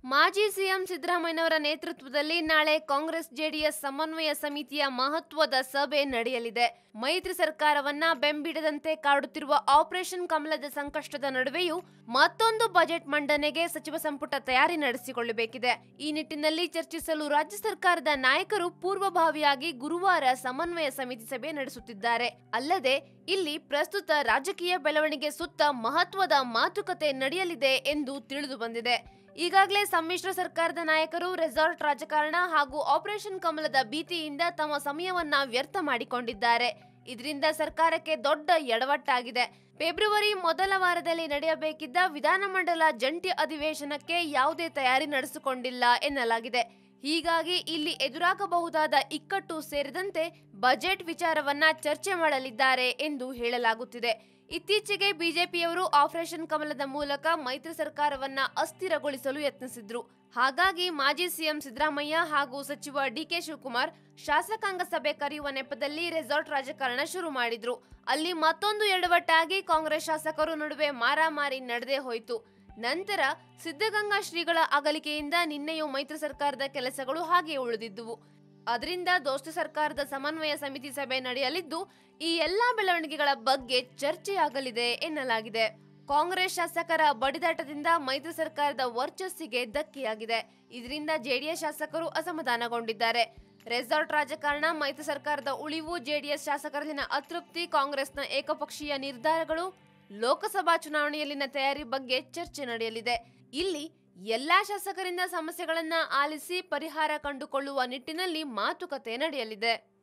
ಮಾಜಿ ಸಿಎಂ ಸಿದ್ದರಾಮಯ್ಯನವರ ನೇತೃತ್ವದಲ್ಲಿ ನಾಳೆ ಕಾಂಗ್ರೆಸ್ ಜೆಡಿಎಸ್ ಸಮನ್ವಯ ಸಮಿತಿಯ ಮಹತ್ವದ ಸಭೆ ನಡೆಯಲಿದೆ ಮೈತ್ರಿ ಸರ್ಕಾರವನ್ನ ಬೆಂಬಿಡದಂತೆ ಕಾಡುತ್ತಿರುವ ಆಪರೇಷನ್ ಕಮಲದ ಸಂಕಷ್ಟದ ನಡುವೆಯೂ ಮತ್ತೊಂದು ಬಜೆಟ್ ಮಂಡನೆಗೆ ಸಚಿವ ಸಂಪುಟ ತಯಾರಿ ನಡೆಸಿಕೊಳ್ಳಬೇಕಿದೆ ಈ ನಿಟ್ಟಿನಲ್ಲಿ ಚರ್ಚಿಸಲು ರಾಜ್ಯ ಸರ್ಕಾರದ ನಾಯಕರು ಪೂರ್ವಭಾವಿಯಾಗಿ ಗುರುವಾರ ಸಮನ್ವಯ ಸಮಿತಿ ಸಭೆ ನಡೆಸುತ್ತಿದ್ದಾರೆ ಅಲ್ಲದೆ ಇಲ್ಲಿ ಪ್ರಸ್ತುತ ರಾಜಕೀಯ ಬೆಳವಣಿಗೆ ಸುತ್ತ ಮಹತ್ವದ ಮಾತುಕತೆ ನಡೆಯಲಿದೆ ಎಂದು ತಿಳಿದು ಬಂದಿದೆ ಈಗಾಗಲೇ ಸಮ್ಮಿಶ್ರ ಸರ್ಕಾರದ ನಾಯಕರು ರೆಸಾರ್ಟ್ ರಾಜಕಾರಣ ಹಾಗೂ ಆಪರೇಷನ್ ಕಮಲದ ಭೀತಿಯಿಂದ ತಮ್ಮ ಸಮಯವನ್ನ ವ್ಯರ್ಥ ಮಾಡಿಕೊಂಡಿದ್ದಾರೆ ಇದರಿಂದ ಸರ್ಕಾರಕ್ಕೆ ದೊಡ್ಡ ಎಡವಟ್ಟಾಗಿದೆ ಫೆಬ್ರವರಿ ಮೊದಲ ವಾರದಲ್ಲಿ ನಡೆಯಬೇಕಿದ್ದ ವಿಧಾನಮಂಡಲ ಜಂಟಿ ಅಧಿವೇಶನಕ್ಕೆ ಯಾವುದೇ ತಯಾರಿ ನಡೆಸಿಕೊಂಡಿಲ್ಲ ಎನ್ನಲಾಗಿದೆ ಹೀಗಾಗಿ ಇಲ್ಲಿ ಎದುರಾಗಬಹುದಾದ ಇಕ್ಕಟ್ಟು ಸೇರಿದಂತೆ ಬಜೆಟ್ ವಿಚಾರವನ್ನ ಚರ್ಚೆ ಮಾಡಲಿದ್ದಾರೆ ಎಂದು ಹೇಳಲಾಗುತ್ತಿದೆ ಇತ್ತೀಚೆಗೆ ಬಿಜೆಪಿಯವರು ಆಪರೇಷನ್ ಕಮಲದ ಮೂಲಕ ಮೈತ್ರಿ ಸರ್ಕಾರವನ್ನ ಅಸ್ಥಿರಗೊಳಿಸಲು ಯತ್ನಿಸಿದ್ರು ಹಾಗಾಗಿ ಮಾಜಿ ಸಿಎಂ ಸಿದ್ದರಾಮಯ್ಯ ಹಾಗೂ ಸಚಿವ ಡಿಕೆ ಶಿವಕುಮಾರ್ ಶಾಸಕಾಂಗ ಸಭೆ ಕರೆಯುವ ನೆಪದಲ್ಲಿ ರೆಸಾರ್ಟ್ ರಾಜಕಾರಣ ಶುರು ಮಾಡಿದ್ರು ಅಲ್ಲಿ ಮತ್ತೊಂದು ಎಡವಟ್ಟಾಗಿ ಕಾಂಗ್ರೆಸ್ ಶಾಸಕರು ನಡುವೆ ಮಾರಾಮಾರಿ ನಡೆದೇ ಹೋಯಿತು ನಂತರ ಸಿದ್ಧಗಂಗಾ ಶ್ರೀಗಳ ಅಗಲಿಕೆಯಿಂದ ನಿನ್ನೆಯೂ ಮೈತ್ರಿ ಸರ್ಕಾರದ ಕೆಲಸಗಳು ಹಾಗೆ ಉಳಿದಿದ್ದುವು ಅದರಿಂದ ದೋಸ್ತಿ ಸರ್ಕಾರದ ಸಮನ್ವಯ ಸಮಿತಿ ಸಭೆ ನಡೆಯಲಿದ್ದು ಈ ಎಲ್ಲಾ ಬೆಳವಣಿಗೆಗಳ ಬಗ್ಗೆ ಚರ್ಚೆಯಾಗಲಿದೆ ಎನ್ನಲಾಗಿದೆ ಕಾಂಗ್ರೆಸ್ ಶಾಸಕರ ಬಡಿದಾಟದಿಂದ ಮೈತ್ರಿ ಸರ್ಕಾರದ ವರ್ಚಸ್ಸಿಗೆ ಧಕ್ಕೆಯಾಗಿದೆ ಇದರಿಂದ ಜೆಡಿಎಸ್ ಶಾಸಕರು ಅಸಮಾಧಾನಗೊಂಡಿದ್ದಾರೆ ರೆಸಾರ್ಟ್ ರಾಜಕಾರಣ ಮೈತ್ರಿ ಸರ್ಕಾರದ ಉಳಿವು ಜೆಡಿಎಸ್ ಶಾಸಕರಲ್ಲಿನ ಅತೃಪ್ತಿ ಕಾಂಗ್ರೆಸ್ನ ಏಕಪಕ್ಷೀಯ ನಿರ್ಧಾರಗಳು ಲೋಕಸಭಾ ಚುನಾವಣೆಯಲ್ಲಿನ ತಯಾರಿ ಬಗ್ಗೆ ಚರ್ಚೆ ನಡೆಯಲಿದೆ ಇಲ್ಲಿ ಎಲ್ಲಾ ಶಾಸಕರಿಂದ ಸಮಸ್ಯೆಗಳನ್ನ ಆಲಿಸಿ ಪರಿಹಾರ ಕಂಡುಕೊಳ್ಳುವ ನಿಟ್ಟಿನಲ್ಲಿ ಮಾತುಕತೆ ನಡೆಯಲಿದೆ